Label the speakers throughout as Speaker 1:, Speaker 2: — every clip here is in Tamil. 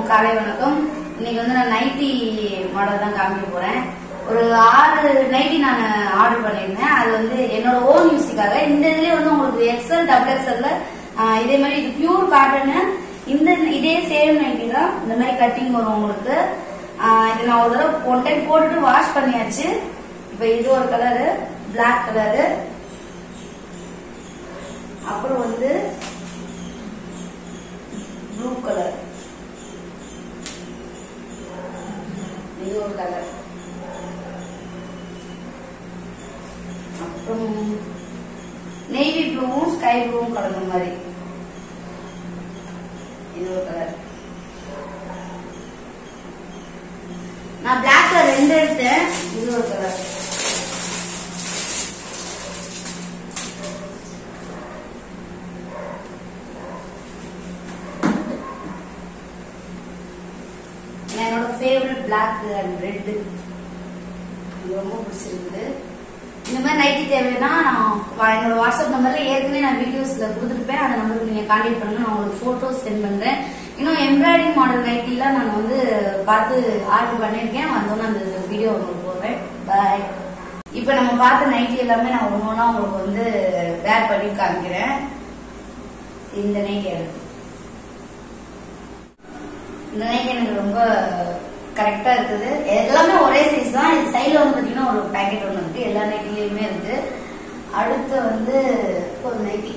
Speaker 1: காலை வணக்கம் இன்னைக்கு வந்து நான் நைட்டி மாடல் தான் காமிக்க போறேன் ஒரு ஆறு நைட்டி நான் ஆர்டர் பண்ணியிருந்தேன் அது வந்து என்னோட ஓன் யூஸுக்காக இந்த இதுலயே வந்து உங்களுக்கு எக்ஸல் டபுள் எக்ஸல்ல இதே மாதிரி இது பியூர் காட்டனு இந்த இதே சேம் நைட்டி தான் இந்த மாதிரி கட்டிங் வரும் உங்களுக்கு ஆஹ் இது நான் ஒரு தடவை ஒன் டைம் போட்டுட்டு வாஷ் பண்ணியாச்சு இப்போ இது ஒரு கலரு பிளாக் கலரு அப்புறம் வந்து ப்ளூ கலர் இது ஒரு கலர் அப்புறம் நேவி ப்ளூவும் ஸ்கை ப்ளூவும் கலந்த மாதிரி இது ஒரு கலர் நான் பிளாக் கலர் ரெண்டு எடுத்தேன் இது ஒரு கலர் என்னோட ஃபேவரட் பிளாக் அண்ட் ரெட் இது ரொம்ப பிடிச்சிருக்குது இந்த மாதிரி நைட்டி தேவைன்னா நான் வா- என்னோட வாட்ஸ்அப் நம்பர்ல ஏற்கனவே நான் வீடியோஸ்ல கொடுத்துருப்பேன் அந்த நம்பருக்கு நீங்க கான்டாக்ட் பண்ணுங்க நான் உங்களுக்கு போட்டோஸ் சென்ட் பண்றேன் இன்னும் எம்ப்ராய்டிங் மாடல் நைட்டிலாம் நான் வந்து பார்த்து ஆர்டர் பண்ணியிருக்கேன் வந்தோன்னு அந்த வீடியோ உங்களுக்கு போடுறேன் பாய் இப்போ நம்ம பார்த்த நைட்டி எல்லாமே நான் ஒன்று ஒன்றா உங்களுக்கு வந்து வேர் பண்ணி காமிக்கிறேன் இந்த நைட்டி எனக்கு இந்த நைட் எனக்கு ரொம்ப கரெக்டா இருக்குது எல்லாமே ஒரே சைஸ் தான் இது சைடுல வந்து பாத்தீங்கன்னா ஒரு பேக்கெட் ஒன்று இருக்கு எல்லா நைட்டிலயுமே இருக்கு அடுத்து வந்து ஒரு நைட்டி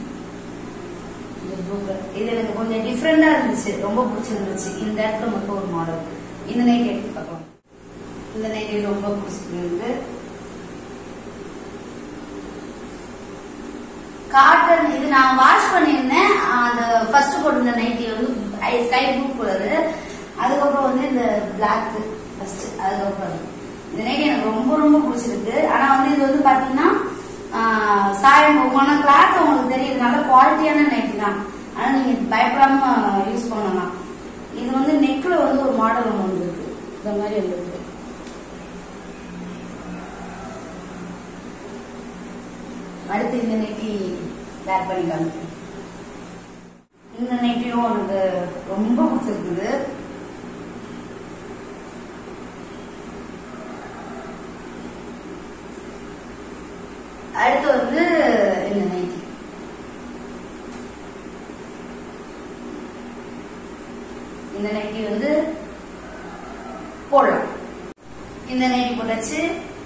Speaker 1: இது blue color. இது எனக்கு கொஞ்சம் டிஃப்ரெண்டா இருந்துச்சு ரொம்ப பிடிச்சிருந்துச்சு இந்த இடத்துல மட்டும் ஒரு மாடல் இந்த நைட்டி எடுத்து பார்க்கலாம் இந்த நைட்டி ரொம்ப பிடிச்சிருக்கு காட்டன் இது நான் வாஷ் பண்ணியிருந்தேன் அந்த ஃபர்ஸ்ட் போட்டிருந்த நைட்டி வந்து ஸ்கை ப்ளூ கலரு அதுக்கப்புறம் வந்து இந்த பிளாக் ஃபர்ஸ்ட் அதுக்கப்புறம் இந்த நைட்டி எனக்கு ரொம்ப ரொம்ப பிடிச்சிருக்கு ஆனா வந்து இது வந்து பாத்தீங்கன்னா ஆஹ், சாயம் போகுமான கிளாத் உங்களுக்கு தெரியுது நல்ல குவாலிட்டியான நைட்டி தான் ஆனா நீங்க பயப்படாம யூஸ் பண்ணலாம் இது வந்து நெக்ல வந்து ஒரு மாடல் ஒன்று வந்துருக்கு இந்த மாதிரி வந்துருக்கு அடுத்து இந்த நெட்டி வேர் பண்ணி காமிக்கிறேன் இந்த நெட்டியும் எனக்கு ரொம்ப பிடிச்சிருக்குது அடுத்து வந்து இந்த நைட்டி இந்த நைட்டி வந்து போடலாம் இந்த நைட்டி போட்டாச்சு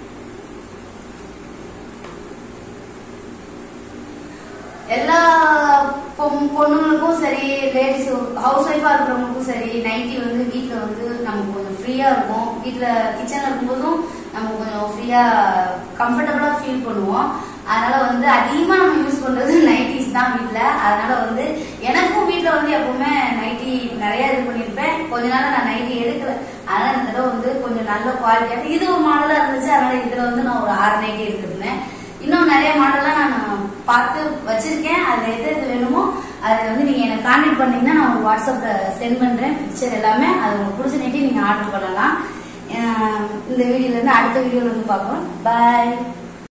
Speaker 1: எல்லா பொம்- பொண்ணுங்களுக்கும் சரி லேடிஸ் ஹவுஸ் ஒய்ஃபா இருக்கிறவங்களுக்கும் சரி நைட்டி வந்து வீட்ல வந்து நமக்கு கொஞ்சம் ஃப்ரீயா இருக்கும் வீட்ல கிச்சன்ல இருக்கும்போதும் நம்ம கொஞ்சம் ஃப்ரீயா கம்ஃபர்டபுளா ஃபீல் பண்ணுவோம் அதனால வந்து அதிகமா நம்ம யூஸ் பண்றது நைட்டிஸ் தான் வீட்ல அதனால வந்து எனக்கும் வீட்ல வந்து எப்பவுமே நைட்டி நிறைய இது பண்ணிருப்பேன் கொஞ்ச நாள் நான் நைட்டி எடுக்கல அதனால இந்த தடவை வந்து கொஞ்சம் நல்ல குவாலிட்டியா இது ஒரு மாடலா இருந்துச்சு அதனால இதுல வந்து நான் ஒரு ஆறு நைட்டி எடுத்திருந்தேன் இன்னும் நிறைய மாடல்லாம் நான் பார்த்து வச்சிருக்கேன் அதுல எது எது வேணுமோ அது வந்து நீங்க எனக்கு கான்டாக்ட் பண்ணீங்கன்னா நான் உங்களுக்கு வாட்ஸ்அப்ல சென்ட் பண்றேன் பிக்சர் எல்லாமே அது உங்களுக்கு பிடிச்ச நைட்டி நீங்க ஆர்டர் பண்ணலாம் அஹ் இந்த வீடியோல இருந்து அடுத்த வீடியோல வந்து பார்க்கலாம் பாய்